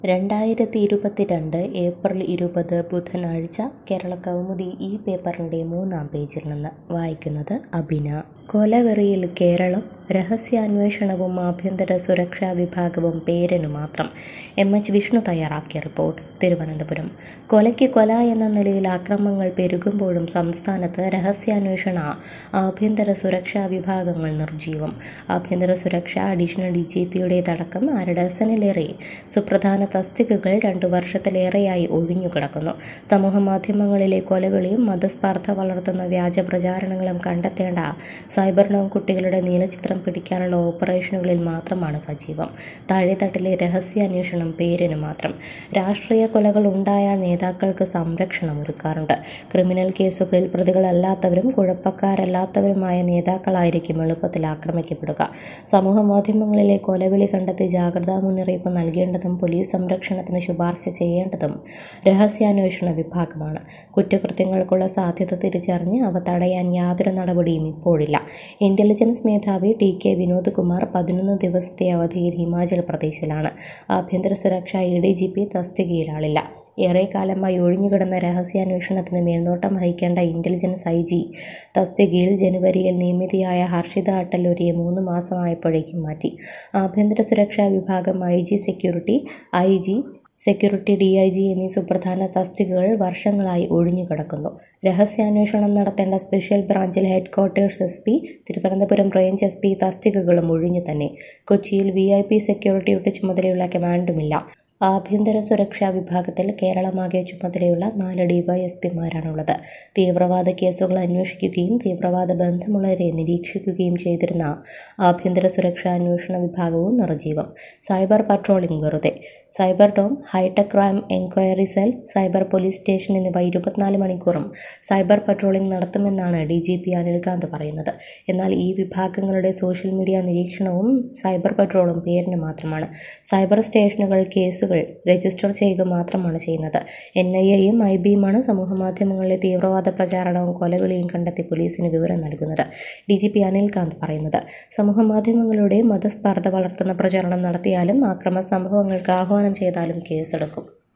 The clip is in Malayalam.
രണ്ടായിരത്തി ഇരുപത്തിരണ്ട് ഏപ്രിൽ ഇരുപത് ബുധനാഴ്ച കേരള കൗമുദി ഈ പേപ്പറിൻ്റെ മൂന്നാം പേജിൽ നിന്ന് വായിക്കുന്നത് അബിന കൊലവെറിയിൽ കേരളം രഹസ്യാന്വേഷണവും ആഭ്യന്തര സുരക്ഷാ വിഭാഗവും പേരിനു മാത്രം എം എച്ച് വിഷ്ണു തയ്യാറാക്കിയ റിപ്പോർട്ട് തിരുവനന്തപുരം കൊലയ്ക്ക് കൊല എന്ന നിലയിൽ ആക്രമങ്ങൾ പെരുകുമ്പോഴും സംസ്ഥാനത്ത് രഹസ്യാന്വേഷണ ആഭ്യന്തര സുരക്ഷാ വിഭാഗങ്ങൾ നിർജ്ജീവം ആഭ്യന്തര സുരക്ഷ അഡീഷണൽ ഡി ജി പിയുടേതടക്കം അര ഡസനിലേറെ സുപ്രധാന തസ്തികകൾ രണ്ടു വർഷത്തിലേറെയായി ഒഴിഞ്ഞുകിടക്കുന്നു സമൂഹ മാധ്യമങ്ങളിലെ കൊലവിളിയും മതസ്പർദ്ധ വളർത്തുന്ന വ്യാജ പ്രചാരണങ്ങളും കണ്ടെത്തേണ്ട സൈബർ നോം കുട്ടികളുടെ നീലചിത്രം പിടിക്കാനുള്ള ഓപ്പറേഷനുകളിൽ മാത്രമാണ് സജീവം താഴെത്തട്ടിലെ രഹസ്യാന്വേഷണം പേരിന് മാത്രം രാഷ്ട്രീയ കൊലകൾ ഉണ്ടായാൽ നേതാക്കൾക്ക് സംരക്ഷണം ഒരുക്കാറുണ്ട് ക്രിമിനൽ കേസുകളിൽ പ്രതികളല്ലാത്തവരും കുഴപ്പക്കാരല്ലാത്തവരുമായ നേതാക്കളായിരിക്കും എളുപ്പത്തിൽ ആക്രമിക്കപ്പെടുക സമൂഹ മാധ്യമങ്ങളിലെ കൊലവിളി കണ്ടെത്തി ജാഗ്രതാ മുന്നറിയിപ്പ് നൽകേണ്ടതും പോലീസ് സംരക്ഷണത്തിന് ശുപാർശ ചെയ്യേണ്ടതും രഹസ്യാന്വേഷണ വിഭാഗമാണ് കുറ്റകൃത്യങ്ങൾക്കുള്ള സാധ്യത തിരിച്ചറിഞ്ഞ് അവ തടയാൻ യാതൊരു നടപടിയും ഇപ്പോഴില്ല ഇന്റലിജൻസ് മേധാവി ടി കെ വിനോദ് കുമാർ പതിനൊന്ന് ദിവസത്തെ അവധിയിൽ ഹിമാചൽ പ്രദേശിലാണ് ആഭ്യന്തര സുരക്ഷ എ ഡി ജി പി തസ്തികയിൽ ആളില്ല ഏറെക്കാലമായി ഒഴിഞ്ഞുകിടന്ന രഹസ്യാന്വേഷണത്തിന് മേൽനോട്ടം വഹിക്കേണ്ട ഇന്റലിജൻസ് ഐ ജി തസ്തികയിൽ ജനുവരിയിൽ നിയമിതയായ ഹർഷിത അട്ടല്ലൂരിയെ മൂന്ന് മാസമായപ്പോഴേക്കും മാറ്റി ആഭ്യന്തര സുരക്ഷാ വിഭാഗം I G security I G security D I G എന്നീ സുപ്രധാന തസ്തികകൾ വർഷങ്ങളായി ഒഴിഞ്ഞുകിടക്കുന്നു രഹസ്യാന്വേഷണം നടത്തേണ്ട സ്പെഷ്യൽ ബ്രാഞ്ചിൽ headquarters S P Thiruvananthapuram range S P തസ്തികകളും ഒഴിഞ്ഞു തന്നെ കൊച്ചിയിൽ വി ഐ പി സെക്യൂരിറ്റിയുടെ ചുമതലയുള്ള കമാൻഡുമില്ല ആഭ്യന്തര സുരക്ഷാ വിഭാഗത്തിൽ കേരളമാകെ ചുമതലയുള്ള നാല് ഡിവൈഎസ്പിമാരാണുള്ളത് തീവ്രവാദ കേസുകൾ അന്വേഷിക്കുകയും തീവ്രവാദ ബന്ധമുള്ളവരെ നിരീക്ഷിക്കുകയും ചെയ്തിരുന്ന ആഭ്യന്തര സുരക്ഷാ അന്വേഷണ വിഭാഗവും നിർജീവം സൈബർ പട്രോളിംഗ് വെറുതെ cyber dome hitech crime enquiry cell cyber police station എന്നിവ ഇരുപത്തിനാല് മണിക്കൂറും സൈബർ പട്രോളിംഗ് നടത്തുമെന്നാണ് ഡി ജി പി അനിൽകാന്ത് പറയുന്നത് എന്നാൽ ഈ വിഭാഗങ്ങളുടെ സോഷ്യൽ മീഡിയ നിരീക്ഷണവും സൈബർ പട്രോളും പേരിന് മാത്രമാണ് സൈബർ സ്റ്റേഷനുകൾ കേസുകൾ രജിസ്റ്റർ ചെയ്യുക മാത്രമാണ് ചെയ്യുന്നത് എൻ ഐ എയും ഐ ബിയുമാണ് സമൂഹമാധ്യമങ്ങളിലെ തീവ്രവാദ പ്രചാരണവും കൊലവിളിയും കണ്ടെത്തി പോലീസിന് വിവരം നൽകുന്നത് ഡി ജി പി അനിൽകാന്ത് പറയുന്നത് സമൂഹമാധ്യമങ്ങളുടെ മതസ്പർദ്ധ വളർത്തുന്ന പ്രചാരണം നടത്തിയാലും ആക്രമ സംഭവങ്ങൾക്ക് ആഹ്വാനം ചെയ്താലും കേസെടുക്കും